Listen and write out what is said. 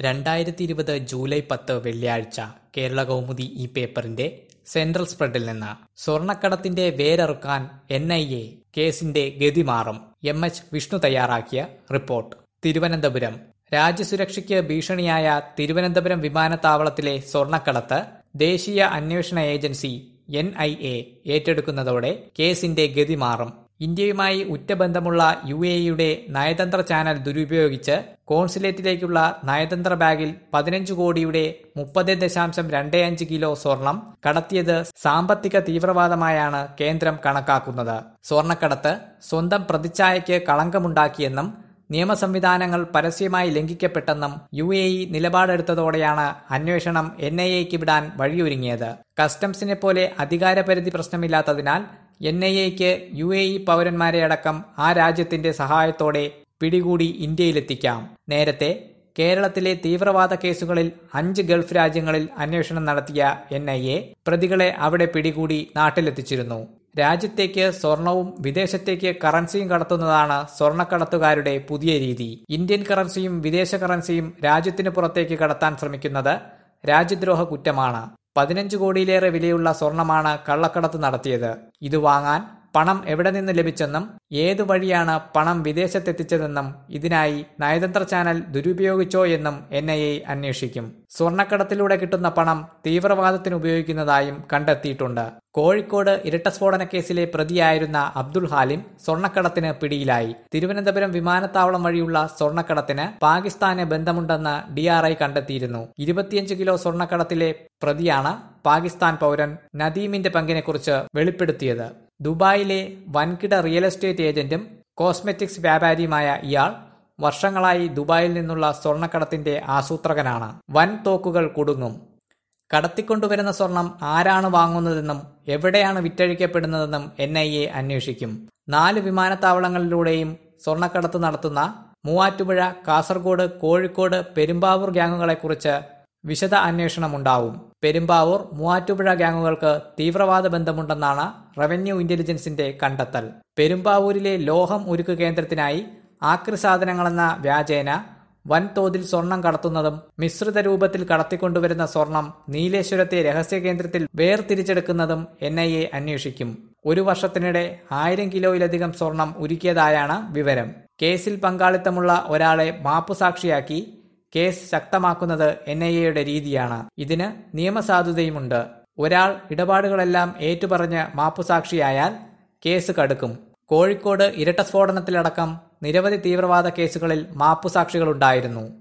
രണ്ടായിരത്തി ഇരുപത് ജൂലൈ പത്ത് വെള്ളിയാഴ്ച കേരള കൗമുദി ഈ പേപ്പറിന്റെ സെൻട്രൽ സ്പ്രെഡിൽ നിന്ന് സ്വർണക്കടത്തിന്റെ വേരറുക്കാൻ എൻ ഐ എ കേസിന്റെ ഗതി മാറും എം എച്ച് വിഷ്ണു തയ്യാറാക്കിയ റിപ്പോർട്ട് തിരുവനന്തപുരം രാജ്യസുരക്ഷയ്ക്ക് ഭീഷണിയായ തിരുവനന്തപുരം വിമാനത്താവളത്തിലെ സ്വർണക്കടത്ത് ദേശീയ അന്വേഷണ ഏജൻസി എൻ ഐ എ ഏറ്റെടുക്കുന്നതോടെ കേസിന്റെ ഗതി മാറും ഇന്ത്യയുമായി ഉറ്റബന്ധമുള്ള യു എയുടെ നയതന്ത്ര ചാനൽ ദുരുപയോഗിച്ച് കോൺസുലേറ്റിലേക്കുള്ള നയതന്ത്ര ബാഗിൽ പതിനഞ്ച് കോടിയുടെ മുപ്പത് ദശാംശം രണ്ട് അഞ്ച് കിലോ സ്വർണം കടത്തിയത് സാമ്പത്തിക തീവ്രവാദമായാണ് കേന്ദ്രം കണക്കാക്കുന്നത് സ്വർണക്കടത്ത് സ്വന്തം പ്രതിച്ഛായയ്ക്ക് കളങ്കമുണ്ടാക്കിയെന്നും നിയമ സംവിധാനങ്ങൾ പരസ്യമായി ലംഘിക്കപ്പെട്ടെന്നും യു എ ഇ നിലപാടെടുത്തതോടെയാണ് അന്വേഷണം എൻ ഐ എക്ക് വിടാൻ വഴിയൊരുങ്ങിയത് കസ്റ്റംസിനെ പോലെ അധികാരപരിധി പ്രശ്നമില്ലാത്തതിനാൽ എൻ ഐ എക്ക് യു എ ഇ പൗരന്മാരെ അടക്കം ആ രാജ്യത്തിന്റെ സഹായത്തോടെ പിടികൂടി ഇന്ത്യയിലെത്തിക്കാം നേരത്തെ കേരളത്തിലെ തീവ്രവാദ കേസുകളിൽ അഞ്ച് ഗൾഫ് രാജ്യങ്ങളിൽ അന്വേഷണം നടത്തിയ എൻ ഐ എ പ്രതികളെ അവിടെ പിടികൂടി നാട്ടിലെത്തിച്ചിരുന്നു രാജ്യത്തേക്ക് സ്വർണവും വിദേശത്തേക്ക് കറൻസിയും കടത്തുന്നതാണ് സ്വർണക്കടത്തുകാരുടെ പുതിയ രീതി ഇന്ത്യൻ കറൻസിയും വിദേശ കറൻസിയും രാജ്യത്തിന് പുറത്തേക്ക് കടത്താൻ ശ്രമിക്കുന്നത് രാജ്യദ്രോഹ കുറ്റമാണ് പതിനഞ്ച് കോടിയിലേറെ വിലയുള്ള സ്വർണമാണ് കള്ളക്കടത്ത് നടത്തിയത് ഇത് വാങ്ങാൻ പണം എവിടെ നിന്ന് ലഭിച്ചെന്നും ഏതു വഴിയാണ് പണം വിദേശത്തെത്തിച്ചതെന്നും ഇതിനായി നയതന്ത്ര ചാനൽ ദുരുപയോഗിച്ചോ എന്നും എൻ ഐ എ അന്വേഷിക്കും സ്വർണക്കടത്തിലൂടെ കിട്ടുന്ന പണം തീവ്രവാദത്തിന് ഉപയോഗിക്കുന്നതായും കണ്ടെത്തിയിട്ടുണ്ട് കോഴിക്കോട് ഇരട്ടസ്ഫോടന കേസിലെ പ്രതിയായിരുന്ന അബ്ദുൾ ഹാലിം സ്വർണക്കടത്തിന് പിടിയിലായി തിരുവനന്തപുരം വിമാനത്താവളം വഴിയുള്ള സ്വർണക്കടത്തിന് പാകിസ്ഥാന് ബന്ധമുണ്ടെന്ന് ഡി ആർ ഐ കണ്ടെത്തിയിരുന്നു ഇരുപത്തിയഞ്ച് കിലോ സ്വർണക്കടത്തിലെ പ്രതിയാണ് പാകിസ്ഥാൻ പൗരൻ നദീമിന്റെ പങ്കിനെക്കുറിച്ച് വെളിപ്പെടുത്തിയത് ദുബായിലെ വൻകിട റിയൽ എസ്റ്റേറ്റ് ഏജന്റും കോസ്മെറ്റിക്സ് വ്യാപാരിയുമായ ഇയാൾ വർഷങ്ങളായി ദുബായിൽ നിന്നുള്ള സ്വർണക്കടത്തിന്റെ ആസൂത്രകനാണ് വൻ തോക്കുകൾ കുടുങ്ങും കടത്തിക്കൊണ്ടുവരുന്ന സ്വർണം ആരാണ് വാങ്ങുന്നതെന്നും എവിടെയാണ് വിറ്റഴിക്കപ്പെടുന്നതെന്നും എൻ ഐ എ അന്വേഷിക്കും നാല് വിമാനത്താവളങ്ങളിലൂടെയും സ്വർണക്കടത്ത് നടത്തുന്ന മൂവാറ്റുപുഴ കാസർഗോഡ് കോഴിക്കോട് പെരുമ്പാവൂർ ഗ്യാങ്ങുകളെക്കുറിച്ച് വിശദ അന്വേഷണമുണ്ടാവും പെരുമ്പാവൂർ മൂവാറ്റുപുഴ ഗ്യാങ്ങുകൾക്ക് തീവ്രവാദ ബന്ധമുണ്ടെന്നാണ് റവന്യൂ ഇന്റലിജൻസിന്റെ കണ്ടെത്തൽ പെരുമ്പാവൂരിലെ ലോഹം ഉരുക്ക് കേന്ദ്രത്തിനായി ആക്രി സാധനങ്ങളെന്ന വ്യാജേന വൻതോതിൽ സ്വർണം കടത്തുന്നതും മിശ്രിത രൂപത്തിൽ കടത്തിക്കൊണ്ടുവരുന്ന സ്വർണം നീലേശ്വരത്തെ രഹസ്യ കേന്ദ്രത്തിൽ വേർതിരിച്ചെടുക്കുന്നതും എൻ ഐ എ അന്വേഷിക്കും ഒരു വർഷത്തിനിടെ ആയിരം കിലോയിലധികം സ്വർണം ഉരുക്കിയതായാണ് വിവരം കേസിൽ പങ്കാളിത്തമുള്ള ഒരാളെ മാപ്പുസാക്ഷിയാക്കി കേസ് ശക്തമാക്കുന്നത് എൻ ഐ എയുടെ രീതിയാണ് ഇതിന് നിയമസാധുതയുമുണ്ട് ഒരാൾ ഇടപാടുകളെല്ലാം ഏറ്റുപറഞ്ഞ് മാപ്പുസാക്ഷിയായാൽ കേസ് കടുക്കും കോഴിക്കോട് ഇരട്ട സ്ഫോടനത്തിലടക്കം നിരവധി തീവ്രവാദ കേസുകളിൽ മാപ്പുസാക്ഷികളുണ്ടായിരുന്നു